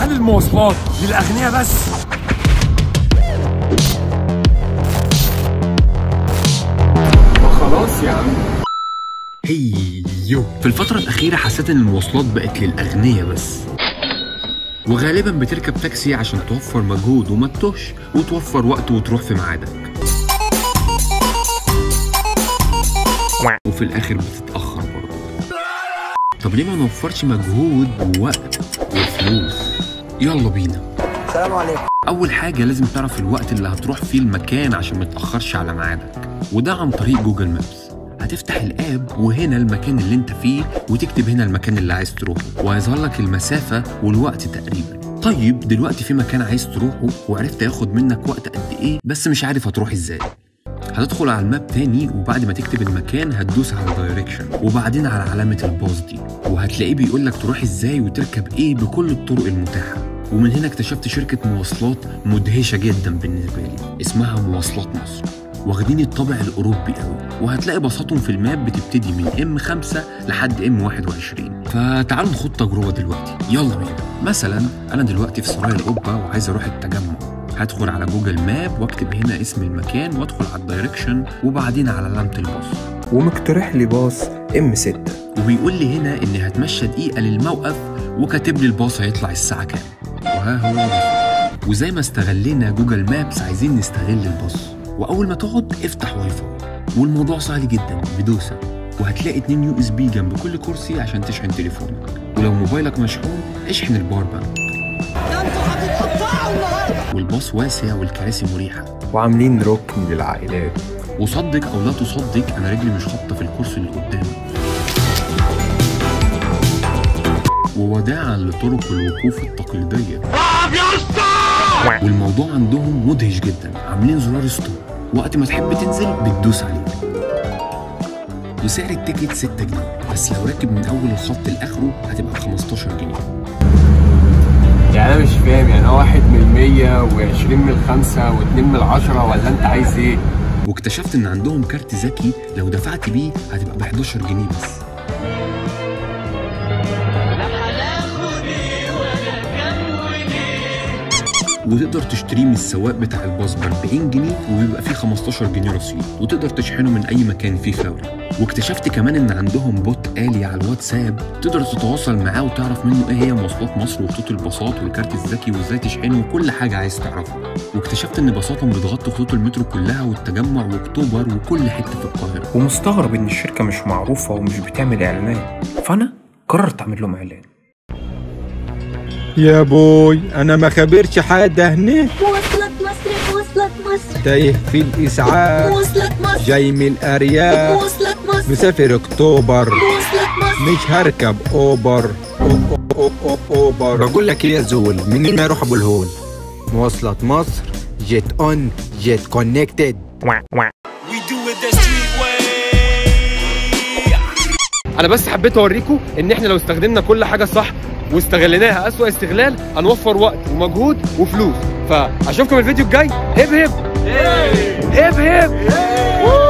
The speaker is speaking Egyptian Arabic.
هل المواصلات للاغنياء بس خلاص يا عم هيو في الفترة الأخيرة حسيت إن المواصلات بقت للأغنياء بس وغالبا بتركب تاكسي عشان توفر مجهود وما تتوهش وتوفر وقت وتروح في ميعادك وفي الآخر بتتأخر برضه طب ليه ما نوفرش مجهود ووقت وفلوس يلا بينا السلام عليكم أول حاجة لازم تعرف الوقت اللي هتروح فيه المكان عشان متأخرش على ميعادك وده عن طريق جوجل مابس هتفتح الاب وهنا المكان اللي انت فيه وتكتب هنا المكان اللي عايز تروحه وهيظهر لك المسافة والوقت تقريبا طيب دلوقتي في مكان عايز تروحه وعرفت ياخد منك وقت قد ايه بس مش عارف هتروح ازاي هتدخل على الماب تاني وبعد ما تكتب المكان هتدوس على دايركشن وبعدين على علامة الباص دي وهتلاقيه بيقول لك تروح ازاي وتركب ايه بكل الطرق المتاحة ومن هنا اكتشفت شركة مواصلات مدهشة جدا بالنسبة لي اسمها مواصلات مصر واخدين الطابع الأوروبي قوي وهتلاقي باصاتهم في الماب بتبتدي من ام 5 لحد ام 21 فتعالوا نخوض تجربة دلوقتي يلا بينا مثلا أنا دلوقتي في سرايا القبة وعايز أروح التجمع هدخل على جوجل ماب واكتب هنا اسم المكان وادخل على الدايركشن وبعدين على علامة الباص ومقترح لي باص ام 6 وبيقول لي هنا اني هتمشى دقيقة للموقف وكاتب لي الباص هيطلع الساعة كام وها هو ده وزي ما استغلينا جوجل مابس عايزين نستغل الباص واول ما تقعد افتح واي فاي والموضوع سهل جدا بدوسة وهتلاقي اتنين يو اس بي جنب كل كرسي عشان تشحن تليفونك ولو موبايلك مشحون اشحن الباور بانك والباص واسع والكراسي مريحة وعاملين ركن للعائلات وصدق او لا تصدق انا رجلي مش خابطه في الكرسي اللي قدامي ووداعا لطرق الوقوف التقليديه والموضوع عندهم مدهش جدا عاملين زرار ستوب وقت ما تحب تنزل بتدوس عليه وسعر التيكت 6 جنيه بس لو راكب من اول الخط لاخره هتبقى ب 15 جنيه يعني انا مش فاهم يعني هو واحد من المية وعشرين من الخمسة واتنين من العشرة ولا انت عايز ايه؟ واكتشفت ان عندهم كارت ذكي لو دفعت بيه هتبقى ب 11 جنيه بس وتقدر تشتريه من السواق بتاع الباص ب 40 جنيه وبيبقى فيه 15 جنيه رصيد وتقدر تشحنه من اي مكان فيه فوري واكتشفت كمان ان عندهم بوت آلي على الواتساب تقدر تتواصل معاه وتعرف منه ايه هي مواصلات مصر وخطوط الباصات والكارت الذكي وازاي تشحنه وكل حاجه عايز تعرفها واكتشفت ان باصاتهم بتغطي خطوط المترو كلها والتجمع واكتوبر وكل حته في القاهره ومستغرب ان الشركة مش معروفة ومش بتعمل اعلانات فانا قررت اعمل لهم اعلان يا بوي انا ما خبرش حدا هنا وصلت مصر وصلت مصر تايه في الاسعاف وصلت مصر جاي من الارياف وصلت مصر مسافر اكتوبر وصلت مصر مش هركب اوبر أو- أو- أو- أو- اوبر بقول لك ايه يا زول منين ما اروح ابو الهول مواصلات مصر جيت اون جيت كونكتد انا بس حبيت اوريكم ان احنا لو استخدمنا كل حاجة صح واستغليناها اسوأ استغلال هنوفر وقت ومجهود وفلوس فاشوفكم الفيديو الجاي هب هب هب هب